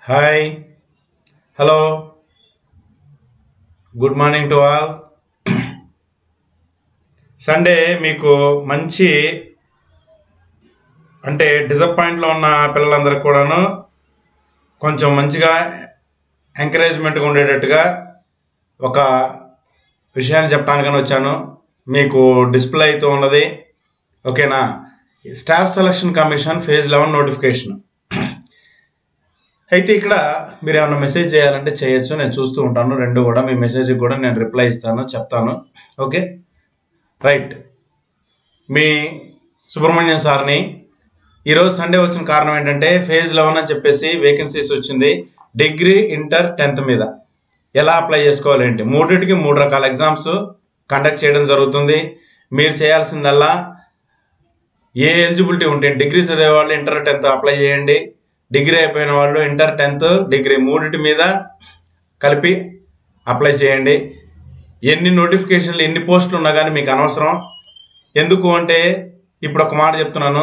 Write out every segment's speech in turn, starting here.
hi hello good morning to all Sunday మీకు మంచి అంటే డిసప్పాయింట్లో ఉన్న పిల్లలందరికీ కూడాను కొంచెం మంచిగా ఎంకరేజ్మెంట్గా ఉండేటట్టుగా ఒక విషయాన్ని చెప్పడానికని వచ్చాను మీకు డిస్ప్లే అవుతూ ఉన్నది ఓకేనా Staff Selection Commission phase eleven notification అయితే ఇక్కడ మీరు ఏమైనా మెసేజ్ చేయాలంటే చేయొచ్చు నేను చూస్తూ ఉంటాను రెండు కూడా మీ మెసేజ్కి కూడా నేను రిప్లై ఇస్తాను చెప్తాను ఓకే రైట్ మీ సుబ్రహ్మణ్యం సార్ని ఈరోజు సండే వచ్చిన కారణం ఏంటంటే ఫేజ్ లెవెన్ అని చెప్పేసి వేకెన్సీస్ వచ్చింది డిగ్రీ ఇంటర్ టెన్త్ మీద ఎలా అప్లై చేసుకోవాలి ఏంటి మూడింటికి మూడు రకాల ఎగ్జామ్స్ కండక్ట్ చేయడం జరుగుతుంది మీరు చేయాల్సిందల్లా ఏ ఎలిజిబిలిటీ ఉంటే డిగ్రీ చదివే వాళ్ళు ఇంటర్ టెన్త్ అప్లై చేయండి డిగ్రీ అయిపోయిన వాళ్ళు ఇంటర్ టెన్త్ డిగ్రీ మూడింటి మీద కలిపి అప్లై చేయండి ఎన్ని నోటిఫికేషన్లు ఎన్ని పోస్టులు ఉన్నా కానీ మీకు అనవసరం ఎందుకు అంటే ఇప్పుడు ఒక మాట చెప్తున్నాను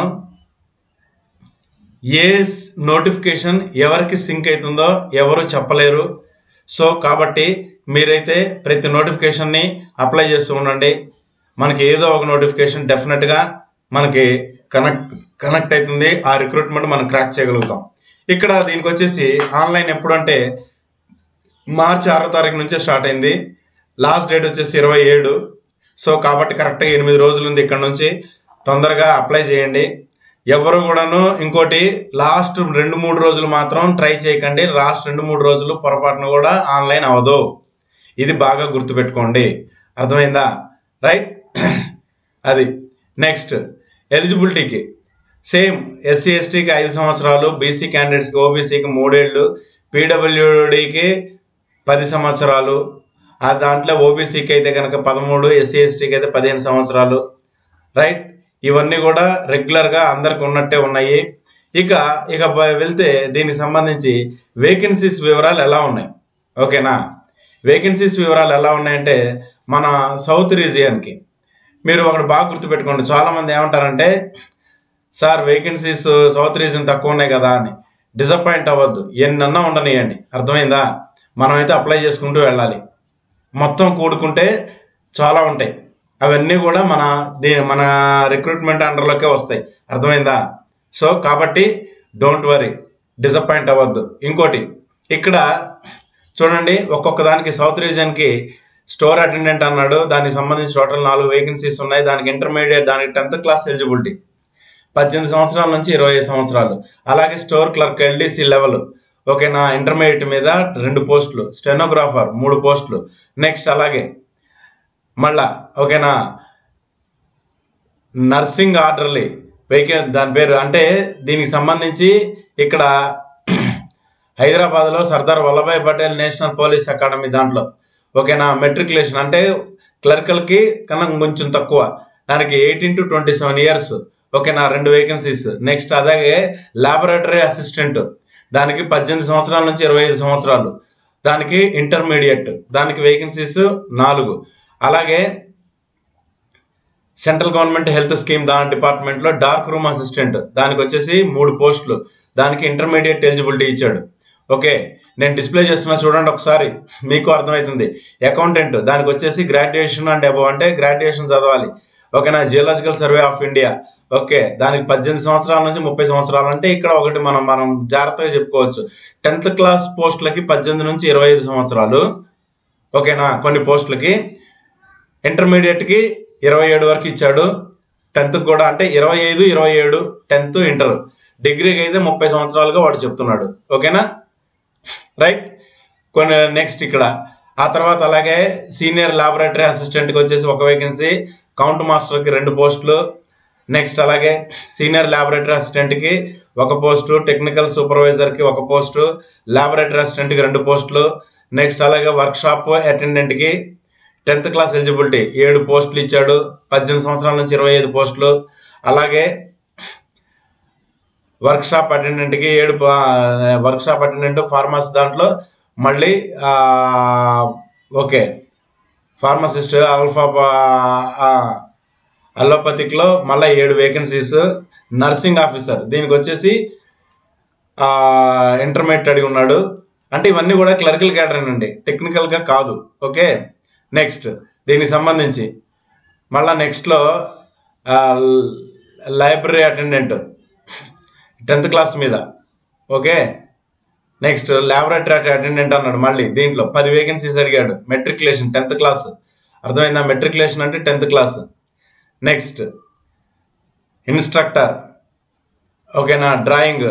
ఏ నోటిఫికేషన్ ఎవరికి సింక్ అవుతుందో ఎవరు చెప్పలేరు సో కాబట్టి మీరైతే ప్రతి నోటిఫికేషన్ని అప్లై చేస్తూ ఉండండి మనకి ఏదో ఒక నోటిఫికేషన్ డెఫినెట్గా మనకి కనెక్ట్ కనెక్ట్ అవుతుంది ఆ రిక్రూట్మెంట్ మనం క్రాక్ చేయగలుగుతాం ఇక్కడ దీనికి వచ్చేసి ఆన్లైన్ ఎప్పుడు అంటే మార్చి ఆరో తారీఖు నుంచే స్టార్ట్ అయింది లాస్ట్ డేట్ వచ్చేసి ఇరవై ఏడు సో కాబట్టి కరెక్ట్గా ఎనిమిది రోజులు ఉంది ఇక్కడ నుంచి తొందరగా అప్లై చేయండి ఎవరు కూడాను ఇంకోటి లాస్ట్ రెండు మూడు రోజులు మాత్రం ట్రై చేయకండి లాస్ట్ రెండు మూడు రోజులు పొరపాటున కూడా ఆన్లైన్ అవ్వదు ఇది బాగా గుర్తుపెట్టుకోండి అర్థమైందా రైట్ అది నెక్స్ట్ ఎలిజిబిలిటీకి సేమ్ ఎస్సీ ఎస్టీకి ఐదు సంవత్సరాలు బీసీ క్యాండిడేట్స్కి ఓబీసీకి మూడేళ్ళు పీడబ్ల్యూడికి పది సంవత్సరాలు ఆ దాంట్లో ఓబీసీకి అయితే కనుక పదమూడు ఎస్సీ ఎస్టీకి అయితే పదిహేను సంవత్సరాలు రైట్ ఇవన్నీ కూడా రెగ్యులర్గా అందరికి ఉన్నట్టే ఉన్నాయి ఇక ఇక బ- వెళ్తే దీనికి సంబంధించి వేకెన్సీస్ వివరాలు ఎలా ఉన్నాయి ఓకేనా వేకెన్సీస్ వివరాలు ఎలా ఉన్నాయంటే మన సౌత్ రీజియన్కి మీరు ఒకటి బాగా గుర్తుపెట్టుకోండి చాలామంది ఏమంటారంటే సార్ వేకెన్సీస్ సౌత్ రీజన్ తక్కువ ఉన్నాయి కదా అని డిసప్పాయింట్ అవ్వద్దు ఎన్నన్నా ఉండనియండి అర్థమైందా మనమైతే అప్లై చేసుకుంటూ వెళ్ళాలి మొత్తం కూడుకుంటే చాలా ఉంటాయి అవన్నీ కూడా మన దీని మన రిక్రూట్మెంట్ అండర్లోకే వస్తాయి అర్థమైందా సో కాబట్టి డోంట్ వరీ డిసప్పాయింట్ అవ్వద్దు ఇంకోటి ఇక్కడ చూడండి ఒక్కొక్క దానికి సౌత్ రీజియన్కి స్టోర్ అటెండెంట్ అన్నాడు దానికి సంబంధించి టోటల్ నాలుగు వేకెన్సీస్ ఉన్నాయి దానికి ఇంటర్మీడియట్ దానికి టెన్త్ క్లాస్ ఎలిజిబిలిటీ పద్దెనిమిది సంవత్సరాల నుంచి ఇరవై ఐదు సంవత్సరాలు అలాగే స్టోర్ క్లర్క్ ఎల్డీసీ లెవెల్ ఓకేనా ఇంటర్మీడియట్ మీద రెండు పోస్టులు స్టెనోగ్రాఫర్ మూడు పోస్టులు నెక్స్ట్ అలాగే మళ్ళా ఓకేనా నర్సింగ్ ఆర్డర్లీ వెహికల్ దాని పేరు అంటే దీనికి సంబంధించి ఇక్కడ హైదరాబాద్లో Sardar Vallabhbhai Patel National Police Academy దాంట్లో ఓకేనా మెట్రికులేషన్ అంటే క్లర్కల్కి కన్నా కొంచెం తక్కువ దానికి eighteen to twenty seven years ఓకేనా రెండు వేకెన్సీస్ నెక్స్ట్ అలాగే లాబొరేటరీ అసిస్టెంట్ దానికి పద్దెనిమిది సంవత్సరాల నుంచి ఇరవై ఐదు సంవత్సరాలు దానికి ఇంటర్మీడియట్ దానికి వేకెన్సీస్ నాలుగు అలాగే సెంట్రల్ గవర్నమెంట్ హెల్త్ స్కీమ్ దాని డిపార్ట్మెంట్లో డార్క్ రూమ్ అసిస్టెంట్ దానికి వచ్చేసి మూడు పోస్టులు దానికి ఇంటర్మీడియట్ ఎలిజిబిలిటీ ఇచ్చాడు ఓకే నేను డిస్ప్లే చేస్తున్నా చూడండి ఒకసారి మీకు అర్థమవుతుంది అకౌంటెంట్ దానికి వచ్చేసి గ్రాడ్యుయేషన్ అండ్ అబౌవ్ అంటే గ్రాడ్యుయేషన్ చదవాలి ఓకేనా Geological Survey of India okay దానికి పద్దెనిమిది సంవత్సరాల నుంచి ముప్పై సంవత్సరాలు అంటే ఇక్కడ ఒకటి మనం మనం జాగ్రత్తగా చెప్పుకోవచ్చు టెన్త్ క్లాస్ పోస్టులకి పద్దెనిమిది నుంచి ఇరవై ఐదు సంవత్సరాలు ఓకేనా కొన్ని పోస్టులకి ఇంటర్మీడియట్కి ఇరవై ఏడు వరకు ఇచ్చాడు టెన్త్కి కూడా అంటే ఇరవై ఐదు ఇరవై ఏడు టెన్త్ ఇంటర్ డిగ్రీకి అయితే ముప్పై సంవత్సరాలుగా వాడు చెప్తున్నాడు ఓకేనా రైట్ కొన్ని నెక్స్ట్ ఇక్కడ ఆ తర్వాత అలాగే సీనియర్ లాబొరేటరీ అసిస్టెంట్కి వచ్చేసి ఒక వేకెన్సీ కౌంట్ మాస్టర్కి రెండు పోస్టులు నెక్స్ట్ అలాగే సీనియర్ లాబొరేటరీ అసిస్టెంట్కి ఒక పోస్టు టెక్నికల్ సూపర్వైజర్కి ఒక పోస్టు లాబొరేటరీ అసిస్టెంట్కి రెండు పోస్టులు నెక్స్ట్ అలాగే వర్క్షాప్ అటెండెంట్కి టెన్త్ క్లాస్ ఎలిజిబిలిటీ ఏడు పోస్టులు ఇచ్చాడు పద్దెనిమిది సంవత్సరాల నుంచి ఇరవై ఐదు పోస్టులు అలాగే వర్క్షాప్ అటెండెంట్కి ఏడు వర్క్షాప్ అటెండెంట్ ఫార్మసీ దాంట్లో మళ్ళీ ఆ, ఓకే ఫార్మసిస్ట్ అల్ఫా అలోపతిక్లో మళ్ళీ ఏడు వేకెన్సీస్ నర్సింగ్ ఆఫీసర్ దీనికి వచ్చేసి ఇంటర్మీడియట్ అడిగి ఉన్నాడు అంటే ఇవన్నీ కూడా క్లరికల్ క్యాటరింగ్ అండి టెక్నికల్గా కాదు ఓకే నెక్స్ట్ దీనికి సంబంధించి మళ్ళా నెక్స్ట్లో లైబ్రరీ అటెండెంట్ టెన్త్ క్లాస్ మీద ఓకే నెక్స్ట్ ల్యాబొరేటరీ అటెండెంట్ అన్నాడు మళ్ళీ దీంట్లో పది వేకెన్సీస్ అడిగాడు మెట్రికులేషన్ టెన్త్ క్లాస్ అర్థమైందా మెట్రికులేషన్ అంటే టెన్త్ క్లాస్ నెక్స్ట్ ఇన్స్ట్రక్టర్ ఓకేనా drawing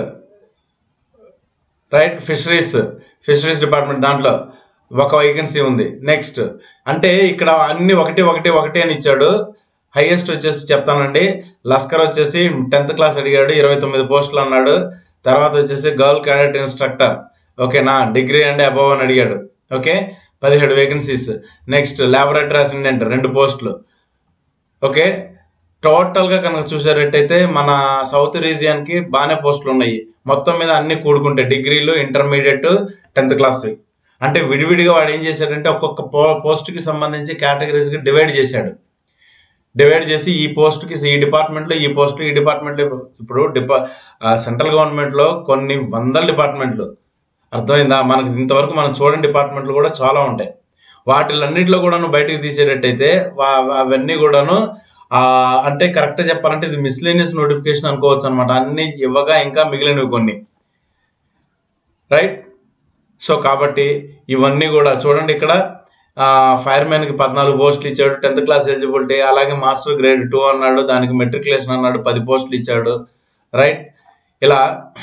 right fisheries fisheries department దాంట్లో ఒక వేకెన్సీ ఉంది నెక్స్ట్ అంటే ఇక్కడ అన్ని ఒకటి ఒకటి ఒకటి అని ఇచ్చాడు హైయెస్ట్ వచ్చేసి చెప్తానండి లస్కర్ వచ్చేసి టెన్త్ క్లాస్ అడిగాడు ఇరవై తొమ్మిది పోస్టులు అన్నాడు తర్వాత వచ్చేసి గర్ల్ క్యాడెట్ ఇన్స్ట్రక్టర్ ఓకేనా డిగ్రీ అండ్ అబవ్ అని అడిగాడు ఓకే పదిహేడు వేకెన్సీస్ నెక్స్ట్ ల్యాబొరేటరీ అటెండెంట్ రెండు పోస్టులు ఓకే టోటల్గా కనుక చూసారట్టయితే మన సౌత్ రీజియన్కి బాగానే పోస్టులు ఉన్నాయి మొత్తం మీద అన్ని కూడుకుంటే డిగ్రీలు ఇంటర్మీడియట్ టెన్త్ క్లాస్ అంటే విడివిడిగా వాడు ఏం చేశాడంటే ఒక్కొక్క పో పోస్ట్కి సంబంధించి కేటగిరీస్కి డివైడ్ చేశాడు డివైడ్ చేసి ఈ పోస్ట్కి ఈ డిపార్ట్మెంట్లో ఈ పోస్ట్ ఈ డిపార్ట్మెంట్లో ఇప్పుడు డిపా సెంట్రల్ గవర్నమెంట్లో కొన్ని వందల డిపార్ట్మెంట్లు అర్థమైందా మనకి ఇంతవరకు మనం చూడని డిపార్ట్మెంట్లు కూడా చాలా ఉంటాయి వాటిలన్నింటిలో కూడాను బయటకు తీసేటట్టయితే వా- అవన్నీ కూడాను ఆ, అంటే కరెక్ట్ చెప్పాలంటే ఇది మిస్లేనియస్ నోటిఫికేషన్ అనుకోవచ్చు అనమాట అన్ని ఇవ్వగా ఇంకా మిగిలినవి కొన్ని రైట్ సో కాబట్టి ఇవన్నీ కూడా చూడండి ఇక్కడ ఫైర్మెన్కి పద్నాలుగు పోస్టులు ఇచ్చాడు టెన్త్ క్లాస్ ఎలిజిబిలిటీ అలాగే మాస్టర్ గ్రేడ్ టూ అన్నాడు దానికి మెట్రికులేషన్ అన్నాడు పది పోస్టులు ఇచ్చాడు రైట్ ఇలా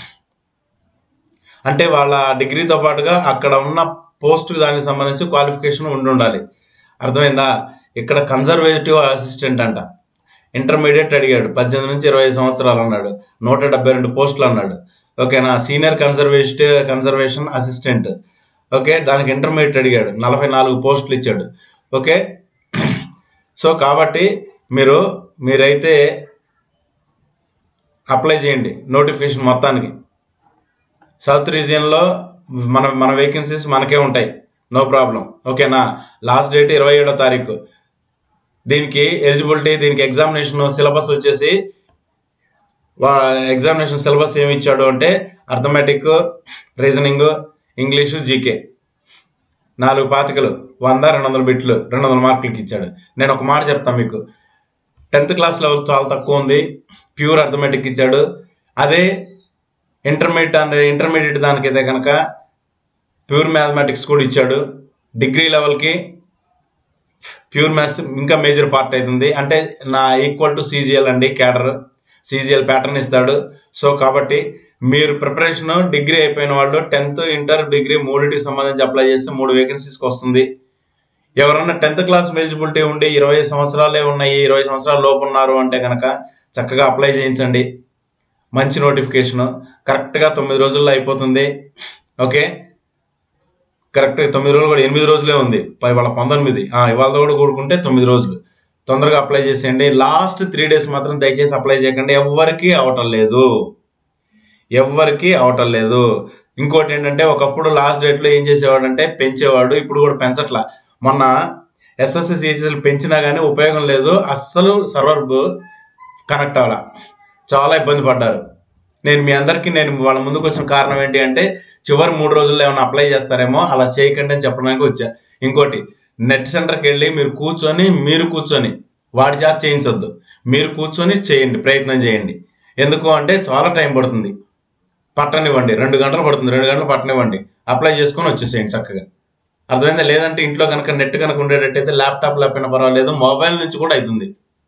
అంటే వాళ్ళ డిగ్రీతో పాటుగా అక్కడ ఉన్న పోస్టుకి దానికి సంబంధించి క్వాలిఫికేషన్ ఉండి ఉండాలి అర్థమైందా ఇక్కడ కన్జర్వేటివ్ అసిస్టెంట్ అంట ఇంటర్మీడియట్ అడిగాడు పద్దెనిమిది నుంచి ఇరవై ఐదు సంవత్సరాలు అన్నాడు నూట డెబ్బై రెండు పోస్టులు అన్నాడు ఓకేనా senior conservative conservation assistant okay దానికి ఇంటర్మీడియట్ అడిగాడు నలభై నాలుగు పోస్టులు ఇచ్చాడు ఓకే సో కాబట్టి మీరు మీరైతే అప్లై చేయండి నోటిఫికేషన్ మొత్తానికి సౌత్ రీజియన్లో మన మన వేకెన్సీస్ మనకే ఉంటాయి నో ప్రాబ్లం ఓకేనా లాస్ట్ డేట్ ఇరవై ఏడో తారీఖు దీనికి ఎలిజిబిలిటీ దీనికి ఎగ్జామినేషన్ సిలబస్ వచ్చేసి ఎగ్జామినేషన్ సిలబస్ ఏమి ఇచ్చాడు అంటే అర్థమెటిక్ రీజనింగ్ ఇంగ్లీషు జీకే నాలుగు పాతికలు వంద రెండు వందల బిట్లు రెండు వందల మార్కులకి ఇచ్చాడు నేను ఒక మాట చెప్తాను మీకు టెన్త్ క్లాస్ లెవెల్ చాలా తక్కువ ఉంది ప్యూర్ అర్థమెటిక్ ఇచ్చాడు అదే ఇంటర్మీడియట్ అంటే ఇంటర్మీడియట్ దానికైతే కనుక ప్యూర్ మ్యాథమెటిక్స్ కూడా ఇచ్చాడు డిగ్రీ లెవెల్కి ప్యూర్ మ్యాథ్స్ ఇంకా మేజర్ పార్ట్ అవుతుంది అంటే నా ఈక్వల్ టు సీజీఎల్ అండి క్యాడర్ సీజీఎల్ ప్యాటర్న్ ఇస్తాడు సో కాబట్టి మీరు ప్రిపరేషన్ డిగ్రీ అయిపోయిన వాళ్ళు టెన్త్ ఇంటర్ డిగ్రీ మూడింటికి సంబంధించి అప్లై చేస్తే మూడు వేకెన్సీస్కి వస్తుంది ఎవరన్నా టెన్త్ క్లాస్ ఎలిజిబిలిటీ ఉండి ఇరవై సంవత్సరాలే ఉన్నాయి ఇరవై సంవత్సరాల లోపు ఉన్నారు అంటే కనుక చక్కగా అప్లై చేయించండి మంచి నోటిఫికేషన్ కరెక్ట్గా తొమ్మిది రోజుల్లో అయిపోతుంది ఓకే కరెక్ట్ తొమ్మిది రోజులు కూడా ఎనిమిది రోజులే ఉంది పై వాళ్ళ పంతొమ్మిది ఆ, ఇవాళ కూడా కూడుకుంటే తొమ్మిది రోజులు తొందరగా అప్లై చేసేయండి లాస్ట్ త్రీ డేస్ మాత్రం దయచేసి అప్లై చేయకండి ఎవ్వరికీ అవటం లేదు ఎవ్వరికీ అవటం లేదు ఇంకోటి ఏంటంటే ఒకప్పుడు లాస్ట్ డేట్లో ఏం చేసేవాడంటే పెంచేవాడు ఇప్పుడు కూడా పెంచట్లా మొన్న ఎస్ఎస్సి సిహెచ్ఎల్ పెంచినా కానీ ఉపయోగం లేదు అస్సలు సర్వర్ కనెక్ట్ అవ్వాల చాలా ఇబ్బంది పడ్డారు నేను మీ అందరికీ నేను వాళ్ళ ముందుకు వచ్చిన కారణం ఏంటి అంటే చివరి మూడు రోజుల్లో ఏమైనా అప్లై చేస్తారేమో అలా చేయకండి అని చెప్పడానికి వచ్చా ఇంకోటి నెట్ సెంటర్కి వెళ్ళి మీరు కూర్చొని మీరు కూర్చొని వాడి చేత చేయించొద్దు మీరు కూర్చొని చేయండి ప్రయత్నం చేయండి ఎందుకు అంటే చాలా టైం పడుతుంది పట్టనివ్వండి రెండు గంటలు పడుతుంది రెండు గంటలు పట్టనివ్వండి అప్లై చేసుకొని వచ్చేసేయండి చక్కగా అర్థమైందా లేదంటే ఇంట్లో కనుక నెట్ కనుక ఉండేటట్టయితే ల్యాప్టాప్ లేకపోయినా పర్వాలేదు మొబైల్ నుంచి కూడా అవుతుంది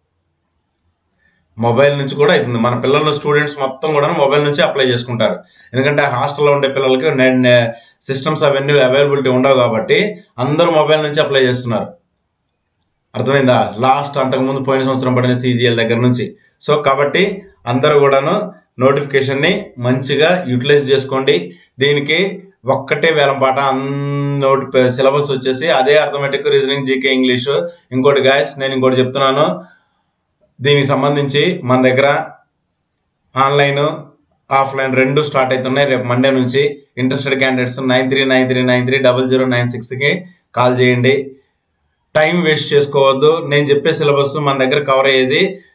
మొబైల్ నుంచి కూడా అవుతుంది మన పిల్లలు స్టూడెంట్స్ మొత్తం కూడా మొబైల్ నుంచి అప్లై చేసుకుంటారు ఎందుకంటే హాస్టల్లో ఉండే పిల్లలకి సిస్టమ్స్ అవన్నీ అవైలబిలిటీ ఉండవు కాబట్టి అందరూ మొబైల్ నుంచి అప్లై చేస్తున్నారు అర్థమైందా లాస్ట్ అంతకుముందు పోయిన సంవత్సరం పడిన సీజీఎల్ దగ్గర నుంచి సో కాబట్టి అందరూ కూడాను నోటిఫికేషన్ని మంచిగా యూటిలైజ్ చేసుకోండి దీనికి ఒక్కటే వేలం పాట నోటి సిలబస్ వచ్చేసి అదే అర్థమెటిక్ రీజనింగ్ జీకే ఇంగ్లీషు ఇంకోటి గాయస్ నేను ఇంకోటి చెప్తున్నాను దీనికి సంబంధించి మన దగ్గర ఆన్లైన్ ఆఫ్లైన్ రెండు స్టార్ట్ అవుతున్నాయి రేపు మండే నుంచి interested candidates nine three nine three nine three double zero nine సిక్స్కి కాల్ చేయండి టైం వేస్ట్ చేసుకోవద్దు నేను చెప్పే సిలబస్ మన దగ్గర కవర్ అయ్యేది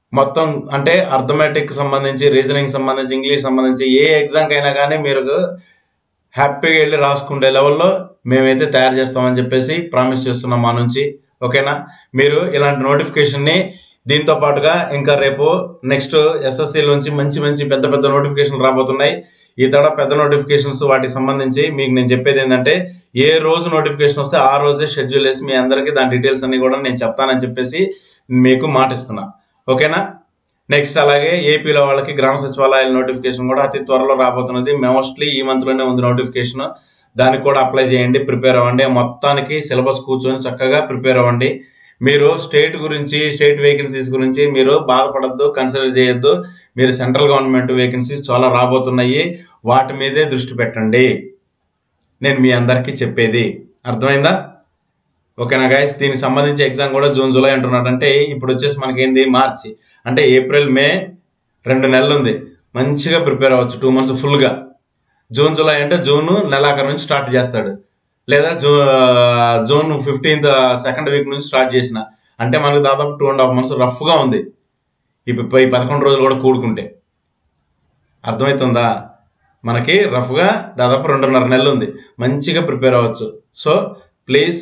మొత్తం అంటే అర్థమెటిక్ సంబంధించి రీజనింగ్ సంబంధించి ఇంగ్లీష్ సంబంధించి ఏ ఎగ్జామ్కి అయినా కానీ మీరు హ్యాపీగా వెళ్ళి రాసుకునే లెవెల్లో మేమైతే తయారు చేస్తామని చెప్పేసి ప్రామిస్ చేస్తున్నాం మా నుంచి ఓకేనా మీరు ఇలాంటి నోటిఫికేషన్ని దీంతో పాటుగా ఇంకా రేపు నెక్స్ట్ ఎస్ఎస్సి నుంచి మంచి మంచి పెద్ద పెద్ద నోటిఫికేషన్లు రాబోతున్నాయి ఈ తడ పెద్ద నోటిఫికేషన్స్ వాటికి సంబంధించి మీకు నేను చెప్పేది ఏంటంటే ఏ రోజు నోటిఫికేషన్ వస్తే ఆ రోజే షెడ్యూల్ వేసి మీ అందరికీ దాని డీటెయిల్స్ అన్ని కూడా నేను చెప్తానని చెప్పేసి మీకు మాటిస్తున్నా ఓకేనా నెక్స్ట్ అలాగే ఏపీలో వాళ్ళకి గ్రామ సచివాలయాల నోటిఫికేషన్ కూడా అతి త్వరలో రాబోతున్నది మోస్ట్లీ ఈ మంత్లోనే ఉంది నోటిఫికేషన్ దానికి కూడా అప్లై చేయండి ప్రిపేర్ అవ్వండి మొత్తానికి సిలబస్ కూర్చొని చక్కగా ప్రిపేర్ అవ్వండి మీరు స్టేట్ గురించి స్టేట్ వేకెన్సీస్ గురించి మీరు బాధపడద్దు కన్సిడర్ చేయొద్దు మీరు సెంట్రల్ గవర్నమెంట్ వేకెన్సీస్ చాలా రాబోతున్నాయి వాటి మీదే దృష్టి పెట్టండి నేను మీ అందరికీ చెప్పేది అర్థమైందా ఓకేనా గైస్ దీనికి సంబంధించి ఎగ్జామ్ కూడా జూన్ జూలై అంటున్నాడు అంటే ఇప్పుడు వచ్చేసి మనకి ఏంది మార్చి అంటే ఏప్రిల్ మే రెండు నెలలు ఉంది మంచిగా ప్రిపేర్ అవ్వచ్చు టూ మంత్స్ ఫుల్గా జూన్ జూలై అంటే జూన్ నెలాఖరు నుంచి స్టార్ట్ చేస్తాడు లేదా జూ జూన్ ఫిఫ్టీన్త్ సెకండ్ వీక్ నుంచి స్టార్ట్ చేసిన అంటే మనకు దాదాపు టూ అండ్ హాఫ్ మంత్స్ రఫ్గా ఉంది ఇప్పుడు ఈ పదకొండు రోజులు కూడా కూడుకుంటే అర్థమవుతుందా మనకి రఫ్గా దాదాపు రెండున్నర నెలలు ఉంది మంచిగా ప్రిపేర్ అవ్వచ్చు సో ప్లీజ్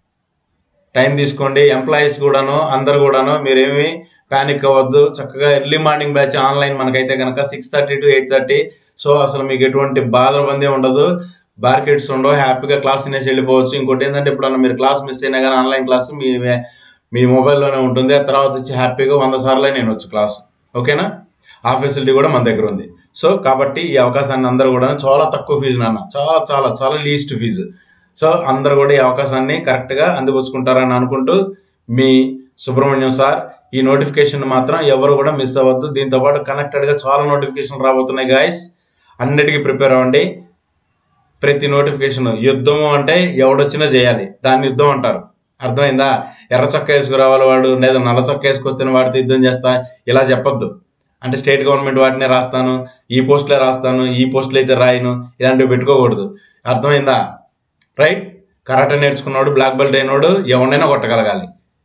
టైం తీసుకోండి ఎంప్లాయీస్ కూడాను అందరు కూడాను మీరేమి ప్యానిక్ అవ్వద్దు చక్కగా ఎర్లీ మార్నింగ్ బ్యాచ్ ఆన్లైన్ మనకైతే కనుక six thirty to eight thirty so అసలు మీకు ఎటువంటి బాధ బంది ఉండదు బార్కెట్స్ ఉండవు హ్యాపీగా క్లాస్ తినేసి వెళ్ళిపోవచ్చు ఇంకోటి ఏంటంటే ఎప్పుడన్నా మీరు క్లాస్ మిస్ అయినా కానీ ఆన్లైన్ క్లాస్ మీ మీ మొబైల్లోనే ఉంటుంది ఆ తర్వాత వచ్చి హ్యాపీగా వంద సార్లే నేను వచ్చు క్లాస్ ఓకేనా ఆ ఫెసిలిటీ కూడా మన దగ్గర ఉంది సో కాబట్టి ఈ అవకాశాన్ని అందరూ కూడా చాలా తక్కువ ఫీజు నాన్న చాలా చాలా చాలా లీస్ట్ ఫీజు సో అందరూ కూడా ఈ అవకాశాన్ని కరెక్ట్గా అందిపుచ్చుకుంటారని అనుకుంటూ మీ సుబ్రహ్మణ్యం సార్ ఈ నోటిఫికేషన్ మాత్రం ఎవరు కూడా మిస్ అవ్వద్దు దీంతో పాటు కనెక్టెడ్గా చాలా నోటిఫికేషన్ రాబోతున్నాయి గాయస్ అన్నిటికీ ప్రిపేర్ అవ్వండి ప్రతి నోటిఫికేషన్ యుద్ధము అంటే ఎవడొచ్చినా చేయాలి దాన్ని యుద్ధం అంటారు అర్థమైందా ఎర్ర చొక్క వేసుకురావాలి వాడు లేదా నల్ల చొక్క వేసుకొస్తే వాడితో యుద్ధం చేస్తా ఇలా చెప్పొద్దు అంటే స్టేట్ గవర్నమెంట్ వాటినే రాస్తాను ఈ పోస్టులే రాస్తాను ఈ పోస్టులు అయితే రాయను ఇలాంటివి పెట్టుకోకూడదు అర్థమైందా రైట్ కరాటే నేర్చుకున్నాడు బ్లాక్ బెల్ట్ అయినోడు ఎవరినైనా కొట్టగలగాలి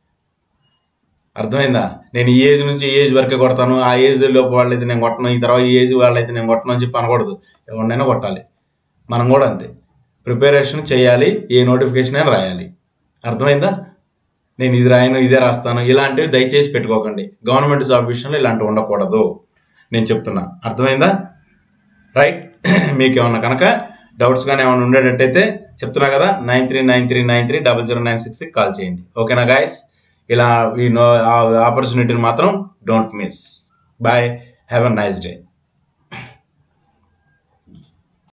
అర్థమైందా నేను ఈ ఏజ్ నుంచి ఈ ఏజ్ వరకే కొడతాను ఆ ఏజ్ లోపు వాళ్ళైతే నేను కొట్టను ఈ తర్వాత ఈ ఏజ్ వాళ్ళైతే నేను కొట్టను అని చెప్పి అనకూడదు ఎవరినైనా కొట్టాలి మనం కూడా అంతే ప్రిపరేషన్ చేయాలి ఏ నోటిఫికేషన్ అయినా రాయాలి అర్థమైందా నేను ఇది రాయను ఇదే రాస్తాను ఇలాంటివి దయచేసి పెట్టుకోకండి గవర్నమెంట్ జాబ్ విషయంలో ఇలాంటివి ఉండకూడదు నేను చెప్తున్నా అర్థమైందా రైట్ మీకు ఏమన్నా కనుక డౌట్స్ కానీ ఏమైనా ఉండేటట్టయితే చెప్తున్నా కదా nine three nine three nine three double zero nine సిక్స్కి కాల్ చేయండి ఓకేనా గాయస్ ఇలా ఈ నో ఆపర్చునిటీని మాత్రం don't miss bye have a nice day